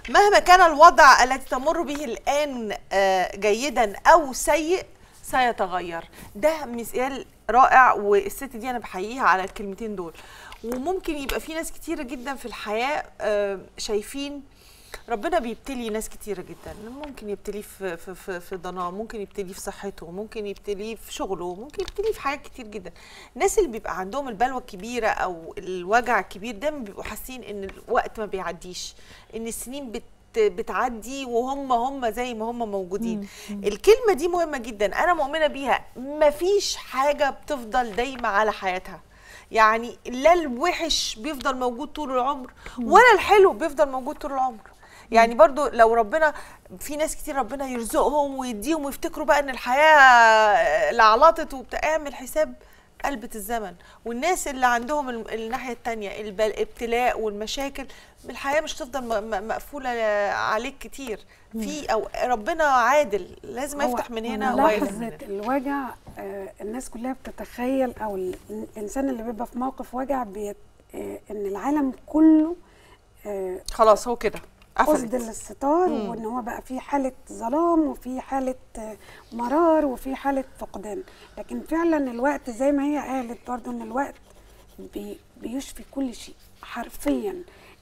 مهما كان الوضع الذي تمر به الآن آه، جيدا أو سيء سيتغير ده مثال رائع والست دي أنا بحييها على الكلمتين دول وممكن يبقى في ناس كتيرة جدا في الحياة آه، شايفين ربنا بيبتلي ناس كتيرة جدا ممكن يبتليه في في في, في ضناه ممكن يبتليه في صحته ممكن يبتليه في شغله ممكن يبتليه في حاجات كتير جدا الناس اللي بيبقى عندهم البلوى الكبيرة أو الوجع الكبير دايما بيبقوا حاسين إن الوقت ما بيعديش إن السنين بت بتعدي وهم هم زي ما هم موجودين الكلمة دي مهمة جدا أنا مؤمنة بيها مفيش حاجة بتفضل دايمة على حياتها يعني لا الوحش بيفضل موجود طول العمر ولا الحلو بيفضل موجود طول العمر يعني برضو لو ربنا في ناس كتير ربنا يرزقهم ويديهم ويفتكروا بقى ان الحياه لعلطت وبتاع اعمل حساب قلبة الزمن والناس اللي عندهم الم- الناحية التانية الب- الابتلاء والمشاكل الحياة مش تفضل م- م- مقفولة عليك كتير في أو ربنا عادل لازم هو يفتح من هنا ويفتح من لحظة هنا الوجع آه، الناس كلها بتتخيل او ال- الانسان اللي بيبقى في موقف وجع بيت آه، ان العالم كله آه، خلاص هو كده قصد قفلت الستار مم. وان هو بقى في حاله ظلام وفي حاله آه، مرار وفي حاله فقدان لكن فعلا الوقت زي ما هي قالت برضو ان الوقت بي بيشفي كل شيء حرفيا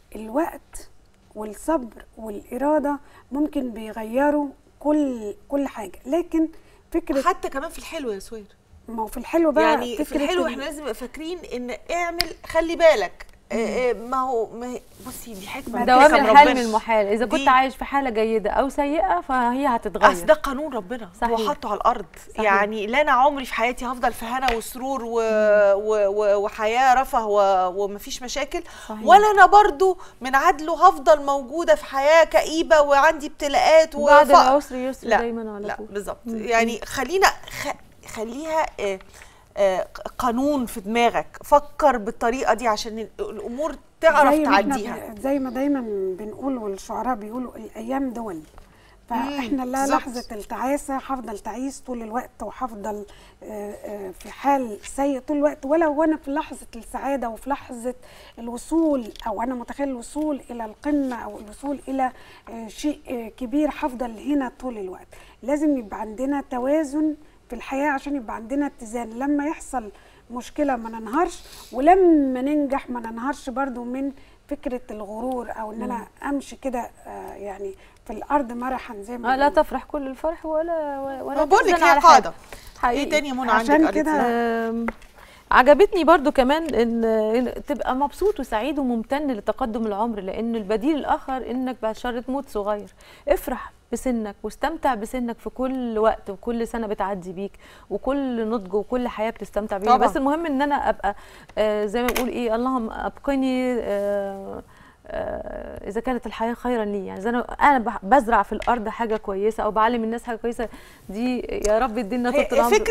الوقت والصبر والاراده ممكن بيغيروا كل كل حاجه لكن فكره حتى كمان في الحلو يا سوير ما هو في الحلو بقى يعني في فكرة الحلو ال- احنا لازم نبقى فاكرين ان اعمل خلي بالك آه، آه، ما هو ما هي بصي دي حكمه من دوام حكم الحال من ربنا. المحال اذا كنت دي- عايش في حاله جيده او سيئه فهي اصل هتتغير ده قانون ربنا هو صحيح. حاطه على الارض صحيح. يعني لا انا عمري في حياتي هفضل في هنا وسرور و... و... و... وحياه رفه و... ومفيش مشاكل صحيح. ولا انا برضو من عدله هفضل موجوده في حياه كئيبه وعندي ابتلاءات بعد وفقر العسر يسر لا دايما على لا طول بالظبط يعني خلينا خ... خليها آه، آه، قانون في دماغك فكر بالطريقه دي عشان ال- الامور تعرف زي ما احنا تعديها ب- زي ما دايما بنقول والشعراء بيقولوا الايام دول فاحنا لا بالظبط. لحظه التعاسه هفضل تعيس طول الوقت وهفضل آه، آه، في حال سيء طول الوقت ولا وانا في لحظه السعاده وفي لحظه الوصول او انا متخيل الوصول الى القمه او الوصول الى آه، شيء آه، كبير هفضل هنا طول الوقت لازم يبقى عندنا توازن في الحياه عشان يبقى عندنا اتزان لما يحصل مشكله ما ننهارش ولما ننجح ما ننهارش برضو من فكره الغرور او ان انا امشي كده آه، يعني في الارض مرحا زي ما آه لا بيقولوا. تفرح كل الفرح ولا ولا ما بقول لك تحزن هي على قاعده حاجة. ايه حقيقي. تاني يا منى عشان عندك قالت كده لي؟ آم، عجبتني برضو كمان ان إن تبقى مبسوط وسعيد وممتن لتقدم العمر لان البديل الاخر انك بعد شر تموت صغير افرح بسنك واستمتع بسنك في كل وقت وكل سنه بتعدي بيك وكل نضج وكل حياه بتستمتع بيها طبعاً. بس المهم ان انا ابقى آه زي ما بقول ايه اللهم ابقني آه آه، اذا كانت الحياه خيرا لي يعني اذا انا انا بح- بزرع في الارض حاجه كويسه او بعلم الناس حاجه كويسه دي يا رب يدينا هي طول العمر فكرة